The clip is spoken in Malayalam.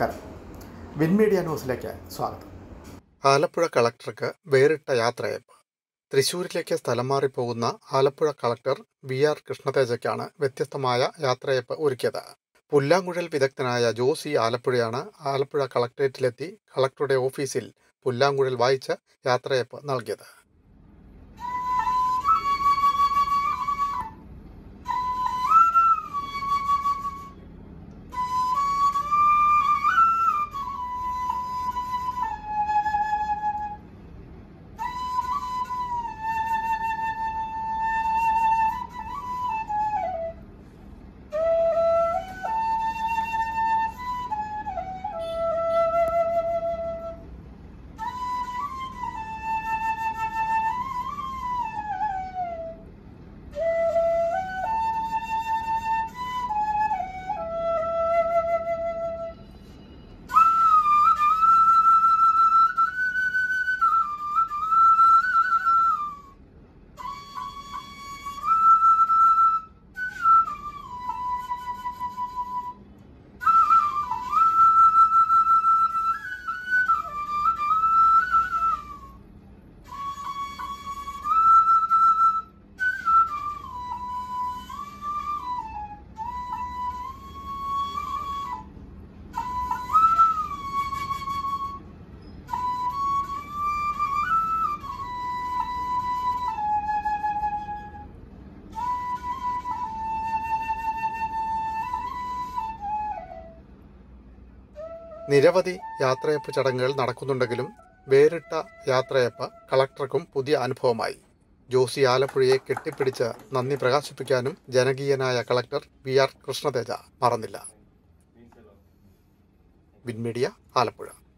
നമസ്കാരം വിൻമീഡിയ ന്യൂസിലേക്ക് സ്വാഗതം ആലപ്പുഴ കളക്ടർക്ക് വേറിട്ട യാത്രയയപ്പ് തൃശൂരിലേക്ക് സ്ഥലം മാറിപ്പോകുന്ന ആലപ്പുഴ കളക്ടർ വി ആർ കൃഷ്ണതേജയ്ക്കാണ് വ്യത്യസ്തമായ യാത്രയയപ്പ് ഒരുക്കിയത് പുല്ലാങ്കുഴൽ വിദഗ്ധനായ ജോസി ആലപ്പുഴയാണ് ആലപ്പുഴ കളക്ടറേറ്റിലെത്തി കളക്ടറുടെ ഓഫീസിൽ പുല്ലാങ്കുഴൽ വായിച്ച് യാത്രയയപ്പ് നൽകിയത് നിരവധി യാത്രയപ്പ് ചടങ്ങുകൾ നടക്കുന്നുണ്ടെങ്കിലും വേറിട്ട യാത്രയപ്പ് കളക്ടർക്കും പുതിയ അനുഭവമായി ജോസി ആലപ്പുഴയെ കെട്ടിപ്പിടിച്ച് നന്ദി പ്രകാശിപ്പിക്കാനും ജനകീയനായ കളക്ടർ വി ആർ കൃഷ്ണതേജ മറന്നില്ല വിൻമീഡിയ ആലപ്പുഴ